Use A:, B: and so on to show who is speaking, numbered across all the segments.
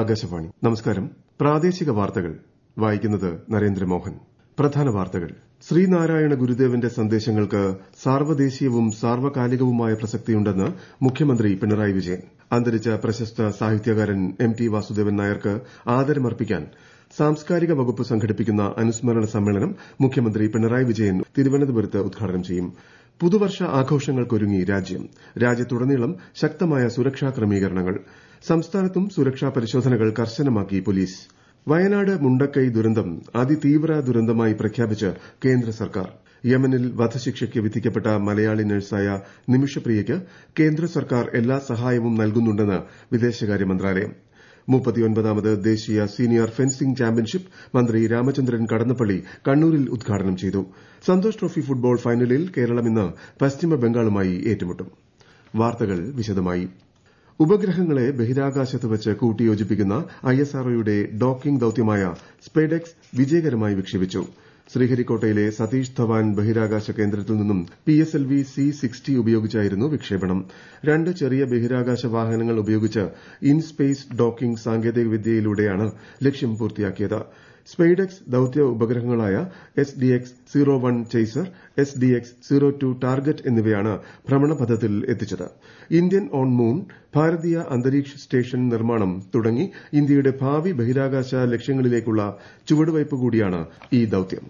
A: ആകാശവാണി നമസ്കാരം പ്രാദേശിക വാർത്തകൾ വായിക്കുന്നത് നരേന്ദ്രമോഹൻ പ്രധാന വാർത്തകൾ ശ്രീനാരായണ ഗുരുദേവന്റെ സന്ദേശങ്ങൾക്ക് സാർവ്വദേശീയവും സാർവ്വകാലികവുമായ പ്രസക്തിയുണ്ടെന്ന് മുഖ്യമന്ത്രി പിണറായി വിജയൻ അന്തരിച്ച പ്രശസ്ത സാഹിത്യകാരൻ എം ടി വാസുദേവൻ നായർക്ക് ആദരമർപ്പിക്കാൻ സാംസ്കാരിക വകുപ്പ് സംഘടിപ്പിക്കുന്ന അനുസ്മരണ സമ്മേളനം മുഖ്യമന്ത്രി പിണറായി വിജയൻ തിരുവനന്തപുരത്ത് ഉദ്ഘാടനം ചെയ്യും പുതുവർഷ ആഘോഷങ്ങൾക്കൊരുങ്ങി രാജ്യം രാജ്യത്തുടനീളം ശക്തമായ സുരക്ഷാ ക്രമീകരണങ്ങൾ സംസ്ഥാനത്തും സുരക്ഷാ പരിശോധനകൾ കർശനമാക്കി പോലീസ് വയനാട് മുണ്ടക്കൈ ദുരന്തം അതിതീവ്ര ദുരന്തമായി പ്രഖ്യാപിച്ച് കേന്ദ്ര സർക്കാർ യമനിൽ വധശിക്ഷയ്ക്ക് വിധിക്കപ്പെട്ട മലയാളി നഴ്സായ നിമിഷപ്രിയയ്ക്ക് കേന്ദ്ര സർക്കാർ എല്ലാ സഹായവും നൽകുന്നുണ്ടെന്ന് വിദേശകാര്യ മന്ത്രാലയം മുപ്പത്തിയൊൻപതാമത് ദേശീയ സീനിയർ ഫെൻസിംഗ് ചാമ്പ്യൻഷിപ്പ് മന്ത്രി രാമചന്ദ്രൻ കടന്നപ്പള്ളി കണ്ണൂരിൽ ഉദ്ഘാടനം ചെയ്തു സന്തോഷ് ട്രോഫി ഫുട്ബോൾ ഫൈനലിൽ കേരളം ഇന്ന് പശ്ചിമ ബംഗാളുമായി ഏറ്റുമുട്ടും വാർത്തകൾ വിശദമായി ഉപഗ്രഹങ്ങളെ ബഹിരാകാശത്ത് വച്ച് കൂട്ടിയോജിപ്പിക്കുന്ന ഐഎസ്ആർഒയുടെ ഡോക്കിംഗ് ദൌത്യമായ സ്പേഡെക്സ് വിജയകരമായി വിക്ഷേപിച്ചു ശ്രീഹരിക്കോട്ടയിലെ സതീഷ് ധവാൻ ബഹിരാകാശ കേന്ദ്രത്തിൽ നിന്നും പിഎസ്എൽവി സി സിക്സ്റ്റി ഉപയോഗിച്ചായിരുന്നു വിക്ഷേപണം രണ്ട് ചെറിയ ബഹിരാകാശ വാഹനങ്ങൾ ഉപയോഗിച്ച് ഇൻ സ്പേസ് ഡോക്കിംഗ് സാങ്കേതികവിദ്യയിലൂടെയാണ് ലക്ഷ്യം പൂർത്തിയാക്കിയത് സ്പെയ്ഡെക്സ് ദൌത്യ ഉപഗ്രഹങ്ങളായ S D X zero one chaser S D X zero two target എന്നിവയാണ് ഭ്രമണപഥത്തിൽ എത്തിച്ചത് ഇന്ത്യൻ ഓൺ മൂൺ ഭാരതീയ അന്തരീക്ഷ സ്റ്റേഷൻ നിർമ്മാണം തുടങ്ങി ഇന്ത്യയുടെ ഭാവി ബഹിരാകാശ ലക്ഷ്യങ്ങളിലേക്കുള്ള ചുവടുവയ്പ് കൂടിയാണ് ഈ ദൌത്യം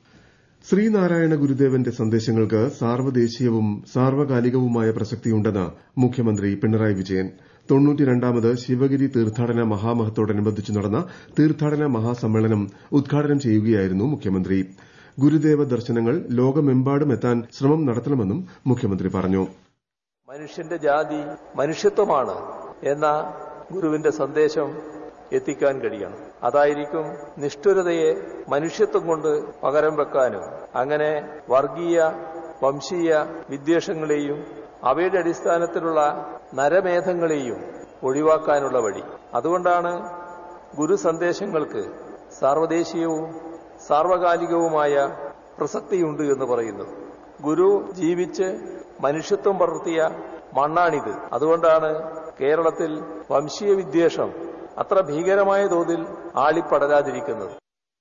A: ശ്രീനാരായണ ഗുരുദേവന്റെ സന്ദേശങ്ങൾക്ക് സാർവ്വദേശീയവും സാർവ്വകാലികവുമായ പ്രസക്തിയുണ്ടെന്ന് മുഖ്യമന്ത്രി പിണറായി വിജയൻ തൊണ്ണൂറ്റിരണ്ടാമത് ശിവഗിരി തീർത്ഥാടന മഹാമഹത്തോടനുബന്ധിച്ച് നടന്ന തീർത്ഥാടന മഹാസമ്മേളനം ഉദ്ഘാടനം ചെയ്യുകയായിരുന്നു മുഖ്യമന്ത്രി ഗുരുദേവ ദർശനങ്ങൾ ലോകമെമ്പാടും എത്താൻ ശ്രമം നടത്തണമെന്നും മുഖ്യമന്ത്രി പറഞ്ഞു
B: മനുഷ്യന്റെ ജാതി മനുഷ്യത്വമാണ് എന്ന ഗുരുവിന്റെ സന്ദേശം എത്തിക്കാൻ കഴിയണം അതായിരിക്കും നിഷ്ഠുരതയെ മനുഷ്യത്വം കൊണ്ട് പകരം വെക്കാനും അങ്ങനെ വർഗീയ വംശീയ വിദ്വേഷങ്ങളെയും അവയുടെ അടിസ്ഥാനത്തിലുള്ള നരമേധങ്ങളെയും ഒഴിവാക്കാനുള്ള വഴി അതുകൊണ്ടാണ് ഗുരു സന്ദേശങ്ങൾക്ക് സാർവദേശീയവും സാർവകാലികവുമായ പ്രസക്തിയുണ്ട് എന്ന് പറയുന്നത് ഗുരു ജീവിച്ച് മനുഷ്യത്വം പടർത്തിയ മണ്ണാണിത് അതുകൊണ്ടാണ് കേരളത്തിൽ വംശീയ വിദ്വേഷം അത്ര ഭീകരമായ തോതിൽ ആളിപ്പടരാതിരിക്കുന്നത്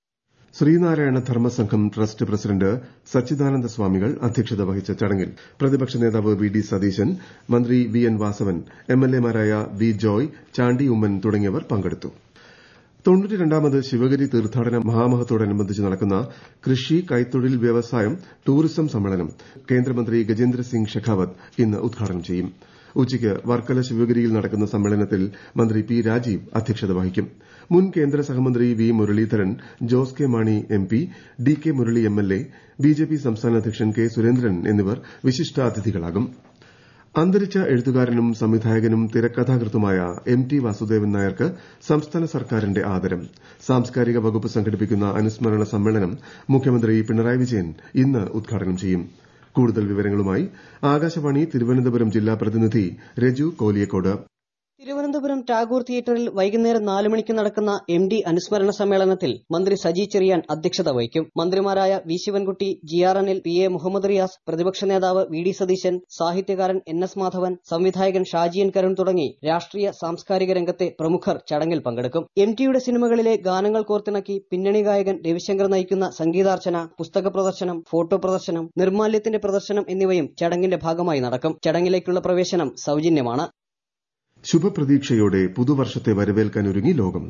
A: ശ്രീനാരായണ ധർമ്മസംഘം ട്രസ്റ്റ് പ്രസിഡന്റ് സച്ചിദാനന്ദ സ്വാമികൾ അധ്യക്ഷത വഹിച്ച ചടങ്ങിൽ പ്രതിപക്ഷ നേതാവ് വി ഡി സതീശൻ മന്ത്രി വി എൻ വാസവൻ എംഎൽഎമാരായ വി ജോയ് ചാണ്ടി ഉമ്മൻ തുടങ്ങിയവർ പങ്കെടുത്തു തൊണ്ണൂറ്റിരണ്ടാമത് ശിവഗിരി തീർത്ഥാടന മഹാമഹത്തോടനുബന്ധിച്ച് നടക്കുന്ന കൃഷി കൈത്തൊഴിൽ വ്യവസായം ടൂറിസം സമ്മേളനം കേന്ദ്രമന്ത്രി ഗജേന്ദ്ര സിംഗ് ഷെഖാവത്ത് ഇന്ന് ഉദ്ഘാടനം ചെയ്യും ഉച്ചയ്ക്ക് വർക്കല ശിവഗിരിയിൽ നടക്കുന്ന സമ്മേളനത്തിൽ മന്ത്രി പി രാജീവ് അധ്യക്ഷത വഹിക്കും മുൻ കേന്ദ്ര സഹമന്ത്രി V Muraleedharan Jose K Mani M P D K Murali MLA BJP സംസ്ഥാന അധ്യക്ഷൻ കെ സുരേന്ദ്രൻ എന്നിവർ വിശിഷ്ടാതിഥികളാകും അന്തരിച്ച എഴുത്തുകാരനും സംവിധായകനും തിരക്കഥാകൃത്തുമായ എം ടി വാസുദേവൻ നായർക്ക് സംസ്ഥാന സർക്കാരിന്റെ ആദരം സാംസ്കാരിക വകുപ്പ് സംഘടിപ്പിക്കുന്ന അനുസ്മരണ സമ്മേളനം മുഖ്യമന്ത്രി പിണറായി വിജയൻ ഇന്ന് ഉദ്ഘാടനം ചെയ്യും കൂടുതൽ വിവരങ്ങളുമായി ആകാശവാണി തിരുവനന്തപുരം ജില്ലാ പ്രതിനിധി രജു കോലിയക്കോട്
C: തിരുവനന്തപുരം ടാഗോർ തിയേറ്ററിൽ വൈകുന്നേരം നാല് മണിക്ക് നടക്കുന്ന എം ഡി അനുസ്മരണ സമ്മേളനത്തിൽ മന്ത്രി സജി ചെറിയാൻ അധ്യക്ഷത വഹിക്കും മന്ത്രിമാരായ V Sivankutty G R Anil P A Muhammad Riyas പ്രതിപക്ഷ നേതാവ് വി ഡി സതീശൻ സാഹിത്യകാരൻ എൻ എസ് മാധവൻ സംവിധായകൻ ഷാജിയൻ കരുൺ തുടങ്ങി രാഷ്ട്രീയ സാംസ്കാരിക രംഗത്തെ പ്രമുഖർ ചടങ്ങിൽ പങ്കെടുക്കും എം ടിയുടെ സിനിമകളിലെ ഗാനങ്ങൾ കോർത്തിണക്കി പിന്നണി ഗായകൻ രവിശങ്കർ നയിക്കുന്ന സംഗീതാർച്ചന പുസ്തക പ്രദർശനം ഫോട്ടോ പ്രദർശനം നിർമാല്യത്തിന്റെ പ്രദർശനം എന്നിവയും ചടങ്ങിന്റെ ഭാഗമായി നടക്കും ചടങ്ങിലേക്കുള്ള പ്രവേശനം സൌജന്യമാണ്
A: ശുഭപ്രതീക്ഷയോടെ പുതുവർഷത്തെ വരവേൽക്കാനൊരുങ്ങി ലോകം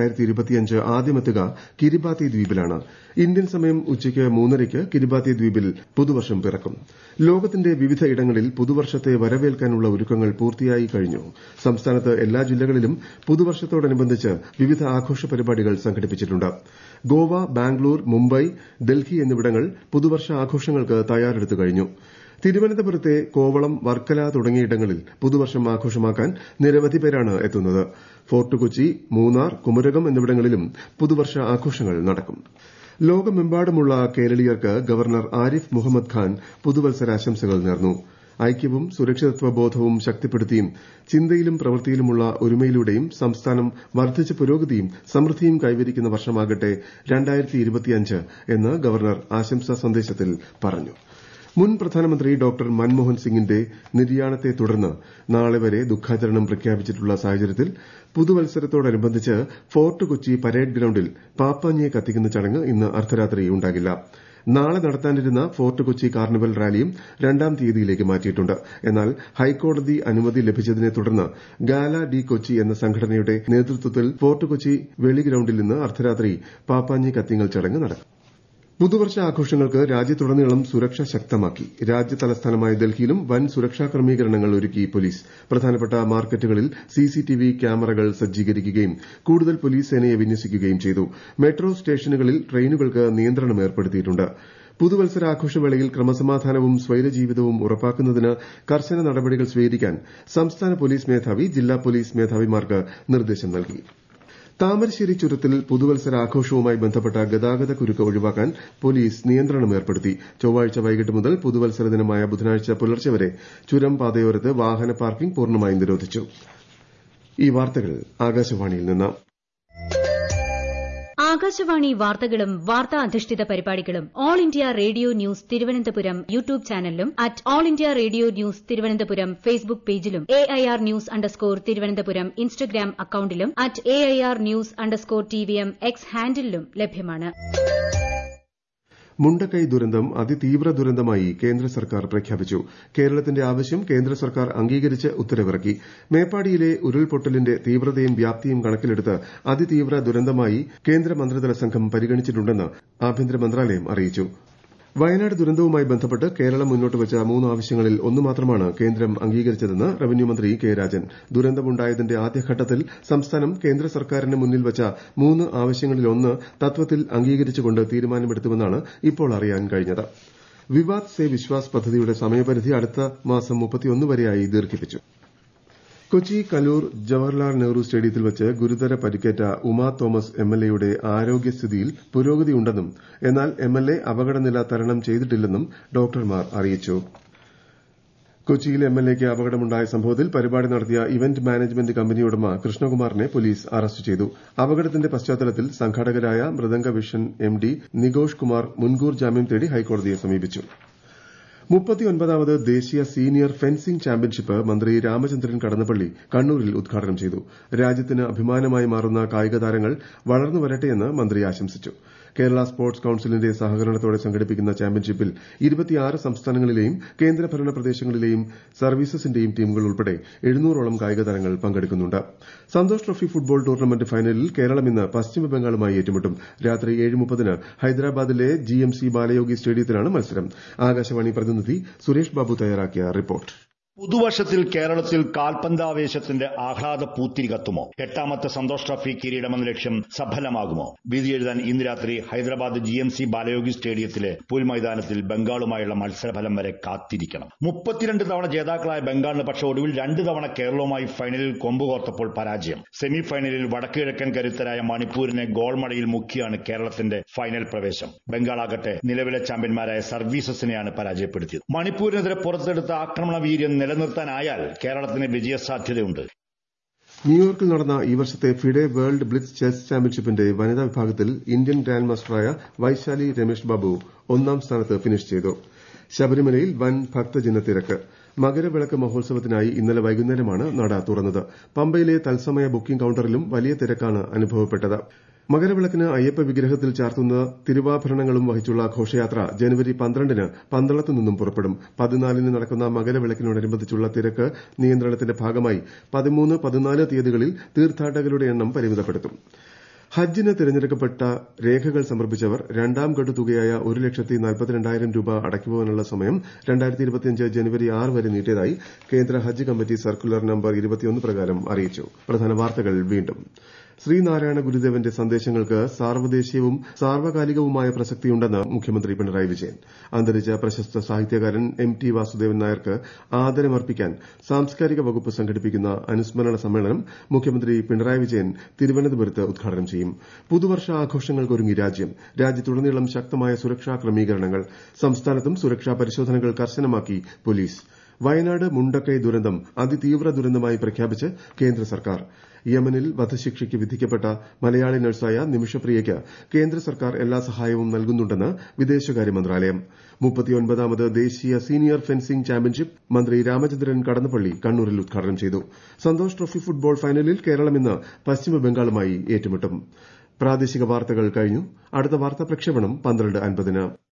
A: ആദ്യമെത്തുക കിരിബാത്തി ദ്വീപിലാണ് ഇന്ത്യൻ സമയം ഉച്ചയ്ക്ക് മൂന്നരയ്ക്ക് കിരിബാത്തി ദ്വീപിൽ പുതുവർഷം പിറക്കും ലോകത്തിന്റെ വിവിധ ഇടങ്ങളിൽ പുതുവർഷത്തെ വരവേൽക്കാനുള്ള ഒരുക്കങ്ങൾ പൂർത്തിയായി കഴിഞ്ഞു സംസ്ഥാനത്ത് എല്ലാ ജില്ലകളിലും പുതുവർഷത്തോടനുബന്ധിച്ച് വിവിധ ആഘോഷ പരിപാടികൾ സംഘടിപ്പിച്ചിട്ടുണ്ട് ഗോവ ബാംഗ്ലൂർ മുംബൈ ഡൽഹി എന്നിവിടങ്ങൾ പുതുവർഷ ആഘോഷങ്ങൾക്ക് തയ്യാറെടുത്തു കഴിഞ്ഞു തിരുവനന്തപുരത്തെ കോവളം വർക്കല തുടങ്ങിയിടങ്ങളിൽ പുതുവർഷം ആഘോഷമാക്കാൻ നിരവധി പേരാണ് എത്തുന്നത് ഫോർട്ട് കൊച്ചി മൂന്നാർ കുമരകം എന്നിവിടങ്ങളിലും പുതുവർഷ ആഘോഷങ്ങൾ നടക്കും ലോകമെമ്പാടുമുള്ള കേരളീയർക്ക് ഗവർണർ ആരിഫ് മുഹമ്മദ് ഖാൻ പുതുവത്സരാശംസകൾ നേർന്നു ഐക്യവും സുരക്ഷിതത്വ ബോധവും ശക്തിപ്പെടുത്തിയും ചിന്തയിലും പ്രവൃത്തിയിലുമുള്ള ഒരുമയിലൂടെയും സംസ്ഥാനം വർദ്ധിച്ച പുരോഗതിയും സമൃദ്ധിയും കൈവരിക്കുന്ന വർഷമാകട്ടെ എന്ന് ഗവർണർ ആശംസാ സന്ദേശത്തിൽ പറഞ്ഞു മുൻ പ്രധാനമന്ത്രി ഡോക്ടർ മൻമോഹൻ സിംഗിന്റെ നിര്യാണത്തെ തുടർന്ന് നാളെ വരെ ദുഃഖാചരണം പ്രഖ്യാപിച്ചിട്ടുള്ള സാഹചര്യത്തിൽ പുതുവത്സരത്തോടനുബന്ധിച്ച് ഫോർട്ട് കൊച്ചി പരേഡ് ഗ്രൌണ്ടിൽ പാപ്പാഞ്ഞിയെ കത്തിക്കുന്ന ചടങ്ങ് ഇന്ന് അർദ്ധരാത്രി ഉണ്ടാകില്ല നാളെ നടത്താനിരുന്ന ഫോർട്ട് കൊച്ചി കാർണിവൽ റാലിയും രണ്ടാം തീയതിയിലേക്ക് മാറ്റിയിട്ടുണ്ട് എന്നാൽ ഹൈക്കോടതി അനുമതി ലഭിച്ചതിനെ തുടർന്ന് ഗാല ഡി കൊച്ചി എന്ന സംഘടനയുടെ നേതൃത്വത്തിൽ ഫോർട്ട് കൊച്ചി വെളി ഗ്രൌണ്ടിൽ ഇന്ന് അർദ്ധരാത്രി പാപ്പാഞ്ഞി കത്തിങ്ങൽ ചടങ്ങ് നടക്കും പുതുവർഷ ആഘോഷങ്ങൾക്ക് രാജ്യത്തുടനീളം സുരക്ഷ ശക്തമാക്കി രാജ്യ തലസ്ഥാനമായ ഡൽഹിയിലും വൻ സുരക്ഷാ ക്രമീകരണങ്ങൾ ഒരുക്കി പോലീസ് പ്രധാനപ്പെട്ട മാർക്കറ്റുകളിൽ സിസിടിവി ക്യാമറകൾ സജ്ജീകരിക്കുകയും കൂടുതൽ പോലീസ് സേനയെ വിന്യസിക്കുകയും ചെയ്തു മെട്രോ സ്റ്റേഷനുകളിൽ ട്രെയിനുകൾക്ക് നിയന്ത്രണം ഏർപ്പെടുത്തിയിട്ടുണ്ട് പുതുവത്സരാഘോഷവേളയിൽ ക്രമസമാധാനവും സ്വൈരജീവിതവും ഉറപ്പാക്കുന്നതിന് കർശന നടപടികൾ സ്വീകരിക്കാൻ സംസ്ഥാന പോലീസ് മേധാവി ജില്ലാ പോലീസ് മേധാവിമാർക്ക് നിർദ്ദേശം നൽകി താമരശ്ശേരി ചുരത്തിൽ പുതുവത്സരാഘോഷവുമായി ബന്ധപ്പെട്ട ഗതാഗത കുരുക്ക് ഒഴിവാക്കാൻ പോലീസ് നിയന്ത്രണം ഏർപ്പെടുത്തി ചൊവ്വാഴ്ച വൈകിട്ട് മുതൽ പുതുവത്സര ദിനമായ ബുധനാഴ്ച പുലർച്ചെ വരെ ചുരം പാതയോരത്ത് വാഹന പാർക്കിംഗ് പൂർണ്ണമായും നിരോധിച്ചു ഈ വാർത്തകൾ ആകാശവാണിയിൽ നിന്ന്
D: ആകാശവാണി വാർത്തകളും വാർത്താ അധിഷ്ഠിത പരിപാടികളും All India Radio News Thiruvananthapuram YouTube ചാനലിലും at All India Radio News Thiruvananthapuram Facebook പേജിലും A I R News underscore Thiruvananthapuram Instagram അക്കൌണ്ടിലും at A I R News underscore T V M X ഹാൻഡിലും ലഭ്യമാണ്
A: മുണ്ടക്കൈ ദുരന്തം അതിതീവ്ര ദുരന്തമായി കേന്ദ്ര സർക്കാർ പ്രഖ്യാപിച്ചു കേരളത്തിന്റെ ആവശ്യം കേന്ദ്ര സർക്കാർ അംഗീകരിച്ച് ഉത്തരവിറക്കി മേപ്പാടിയിലെ ഉരുൾപൊട്ടലിന്റെ തീവ്രതയും വ്യാപ്തിയും കണക്കിലെടുത്ത് അതിതീവ്ര ദുരന്തമായി കേന്ദ്ര മന്ത്രിതല സംഘം പരിഗണിച്ചിട്ടുണ്ടെന്ന് ആഭ്യന്തര മന്ത്രാലയം അറിയിച്ചു വയനാട് ദുരന്തവുമായി ബന്ധപ്പെട്ട് കേരളം മുന്നോട്ട് വച്ച മൂന്ന് ആവശ്യങ്ങളിൽ ഒന്ന് മാത്രമാണ് കേന്ദ്രം അംഗീകരിച്ചതെന്ന് റവന്യൂ മന്ത്രി കെ രാജൻ ദുരന്തമുണ്ടായതിന്റെ ആദ്യഘട്ടത്തിൽ സംസ്ഥാനം കേന്ദ്ര സർക്കാരിന് മുന്നിൽ വച്ച മൂന്ന് ആവശ്യങ്ങളിലൊന്ന് തത്വത്തിൽ അംഗീകരിച്ചുകൊണ്ട് തീരുമാനമെടുത്തുവെന്നാണ് ഇപ്പോൾ അറിയാൻ കഴിഞ്ഞത് വിവാദ് സേ വിശ്വാസ് പദ്ധതിയുടെ സമയപരിധി അടുത്ത മാസം വരെയായി ദീർഘിപ്പിച്ചു കൊച്ചി കലൂർ ജവഹർലാൽ നെഹ്റു സ്റ്റേഡിയത്തിൽ വെച്ച് ഗുരുതര പരിക്കേറ്റ ഉമാ തോമസ് എംഎൽഎയുടെ ആരോഗ്യസ്ഥിതിയിൽ പുരോഗതിയുണ്ടെന്നും എന്നാൽ എംഎൽഎ അപകടനില തരണം ചെയ്തിട്ടില്ലെന്നും ഡോക്ടർമാർ അറിയിച്ചു കൊച്ചിയിൽ എംഎൽഎയ്ക്ക് അപകടമുണ്ടായ സംഭവത്തിൽ പരിപാടി നടത്തിയ ഇവന്റ് മാനേജ്മെന്റ് കമ്പനി ഉടമ കൃഷ്ണകുമാറിനെ പോലീസ് അറസ്റ്റ് ചെയ്തു അപകടത്തിന്റെ പശ്ചാത്തലത്തിൽ സംഘാടകരായ മൃദംഗ വിഷൻ എംഡി നികോഷ് കുമാർ മുൻകൂർ ജാമ്യം തേടി ഹൈക്കോടതിയെ സമീപിച്ചു മുപ്പത്തിയൊൻപതാമത് ദേശീയ സീനിയർ ഫെൻസിംഗ് ചാമ്പ്യൻഷിപ്പ് മന്ത്രി രാമചന്ദ്രൻ കടന്നപ്പള്ളി കണ്ണൂരിൽ ഉദ്ഘാടനം ചെയ്തു രാജ്യത്തിന് അഭിമാനമായി മാറുന്ന കായിക താരങ്ങൾ വളർന്നു വരട്ടെയെന്ന് മന്ത്രി ആശംസിച്ചു കേരള സ്പോർട്സ് കൌൺസിലിന്റെ സഹകരണത്തോടെ സംഘടിപ്പിക്കുന്ന ചാമ്പ്യൻഷിപ്പിൽ ഇരുപത്തിയാറ് സംസ്ഥാനങ്ങളിലെയും കേന്ദ്രഭരണ പ്രദേശങ്ങളിലെയും സർവീസസിന്റെയും ടീമുകൾ ഉൾപ്പെടെ എഴുന്നൂറോളം കായിക താരങ്ങൾ പങ്കെടുക്കുന്നുണ്ട് സന്തോഷ് ട്രോഫി ഫുട്ബോൾ ടൂർണമെന്റ് ഫൈനലിൽ കേരളം ഇന്ന് പശ്ചിമബംഗാളുമായി ഏറ്റുമുട്ടും രാത്രി ഏഴ് മുപ്പതിന് ഹൈദരാബാദിലെ ജിഎംസി ബാലയോഗി സ്റ്റേഡിയത്തിലാണ് മത്സരം ആകാശവാണി പ്രതിനിധി സുരേഷ് ബാബു തയ്യാറാക്കിയ റിപ്പോർട്ട്
E: പുതുവർഷത്തിൽ കേരളത്തിൽ കാൽപന്താവേശത്തിന്റെ ആഹ്ലാദ പൂത്തിരി കത്തുമോ എട്ടാമത്തെ സന്തോഷ് ട്രോഫി കിരീടമെന്ന ലക്ഷ്യം സഫലമാകുമോ വിധി എഴുതാൻ ഇന്ന് രാത്രി Hyderabad G M C Balayogi സ്റ്റേഡിയത്തിലെ പുൽമൈതാനത്തിൽ ബംഗാളുമായുള്ള മത്സരഫലം വരെ കാത്തിരിക്കണം മുപ്പത്തിരണ്ട് തവണ ജേതാക്കളായ ബംഗാളിന് പക്ഷെ ഒടുവിൽ രണ്ട് തവണ കേരളവുമായി ഫൈനലിൽ കൊമ്പുകോർത്തപ്പോൾ പരാജയം സെമി ഫൈനലിൽ വടക്കുകിഴക്കൻ കരുത്തരായ മണിപ്പൂരിനെ ഗോൾ മഴയിൽ മുക്കിയാണ് കേരളത്തിന്റെ ഫൈനൽ പ്രവേശം ബംഗാളാകട്ടെ നിലവിലെ ചാമ്പ്യന്മാരായ സർവീസസിനെയാണ് പരാജയപ്പെടുത്തിയത് മണിപ്പൂരിനെതിരെ പുറത്തെടുത്ത ആക്രമണ വീര്യം നിലനിർത്താനായാൽ കേരളത്തിന് വിജയസാധ്യതയുണ്ട്
A: ന്യൂയോർക്കിൽ നടന്ന ഈ വർഷത്തെ ഫിഡെ വേൾഡ് ബ്ലിറ്റ്സ് ചെസ് ചാമ്പ്യൻഷിപ്പിന്റെ വനിതാ വിഭാഗത്തിൽ ഇന്ത്യൻ ഗ്രാൻഡ് മാസ്റ്ററായ വൈശാലി രമേഷ് ബാബു ഒന്നാം സ്ഥാനത്ത് ഫിനിഷ് ചെയ്തു ശബരിമലയിൽ വൻ ഭക്തജനത്തിരക്ക് മകരവിളക്ക് മഹോത്സവത്തിനായി ഇന്നലെ വൈകുന്നേരമാണ് നട തുറന്നത് പമ്പയിലെ തത്സമയ ബുക്കിംഗ് കൌണ്ടറിലും വലിയ തിരക്കാണ് അനുഭവപ്പെട്ടത് മകരവിളക്കിന് അയ്യപ്പ വിഗ്രഹത്തിൽ ചാർത്തുന്ന തിരുവാഭരണങ്ങളും വഹിച്ചുള്ള ഘോഷയാത്ര ജനുവരി പന്ത്രണ്ടിന് പന്തളത്തു നിന്നും പുറപ്പെടും പതിനാലിന് നടക്കുന്ന മകരവിളക്കിനോടനുബന്ധിച്ചുള്ള തിരക്ക് നിയന്ത്രണത്തിന്റെ ഭാഗമായി പതിമൂന്ന് പതിനാല് തീയതികളിൽ തീർത്ഥാടകരുടെ എണ്ണം പരിമിതപ്പെടുത്തും ഹജ്ജിന് തിരഞ്ഞെടുക്കപ്പെട്ട രേഖകൾ സമർപ്പിച്ചവർ രണ്ടാം ഗഡു തുകയായ ഒരു ലക്ഷത്തി നാൽപ്പത്തിരണ്ടായിരം രൂപ അടയ്ക്കുവാനുള്ള സമയം രണ്ടായിരത്തി ഇരുപത്തിയഞ്ച് ജനുവരി ആറ് വരെ നീട്ടിയതായി കേന്ദ്ര ഹജ്ജ് കമ്മിറ്റി സർക്കുലർ നമ്പർ ഇരുപത്തിയൊന്ന് പ്രകാരം അറിയിച്ചു പ്രധാന വാർത്തകൾ വീണ്ടും ശ്രീനാരായണ ഗുരുദേവന്റെ സന്ദേശങ്ങൾക്ക് സാർവദേശീയവും സാർവകാലികവുമായ പ്രസക്തിയുണ്ടെന്ന് മുഖ്യമന്ത്രി പിണറായി വിജയൻ അന്തരിച്ച പ്രശസ്ത സാഹിത്യകാരൻ എം ടി വാസുദേവൻ നായർക്ക് ആദരമർപ്പിക്കാൻ സാംസ്കാരിക വകുപ്പ് സംഘടിപ്പിക്കുന്ന അനുസ്മരണ സമ്മേളനം മുഖ്യമന്ത്രി പിണറായി വിജയൻ തിരുവനന്തപുരത്ത് ഉദ്ഘാടനം ചെയ്യും പുതുവർഷ ആഘോഷങ്ങൾക്കൊരുങ്ങി രാജ്യം രാജ്യത്തുടനീളം ശക്തമായ സുരക്ഷാ ക്രമീകരണങ്ങൾ സംസ്ഥാനത്തും സുരക്ഷാ പരിശോധനകൾ കർശനമാക്കി പോലീസ് വയനാട് മുണ്ടക്കൈ ദുരന്തം അതിതീവ്ര ദുരന്തമായി പ്രഖ്യാപിച്ച് കേന്ദ്ര സർക്കാർ യമനിൽ വധശിക്ഷയ്ക്ക് വിധിക്കപ്പെട്ട മലയാളി നഴ്സായ നിമിഷപ്രിയയ്ക്ക് കേന്ദ്ര സർക്കാർ എല്ലാ സഹായവും നൽകുന്നുണ്ടെന്ന് വിദേശകാര്യ മന്ത്രാലയം മുപ്പത്തിയൊൻപതാമത് ദേശീയ സീനിയർ ഫെൻസിംഗ് ചാമ്പ്യൻഷിപ്പ് മന്ത്രി രാമചന്ദ്രൻ കടന്നപ്പള്ളി കണ്ണൂരിൽ ഉദ്ഘാടനം ചെയ്തു സന്തോഷ് ട്രോഫി ഫുട്ബോൾ ഫൈനലിൽ കേരളം ഇന്ന് പശ്ചിമബംഗാളുമായി ഏറ്റുമുട്ടും പ്രാദേശിക വാർത്തകൾ കഴിഞ്ഞു അടുത്ത വാർത്താ പ്രക്ഷേപണം പന്ത്രണ്ട് അൻപതിന്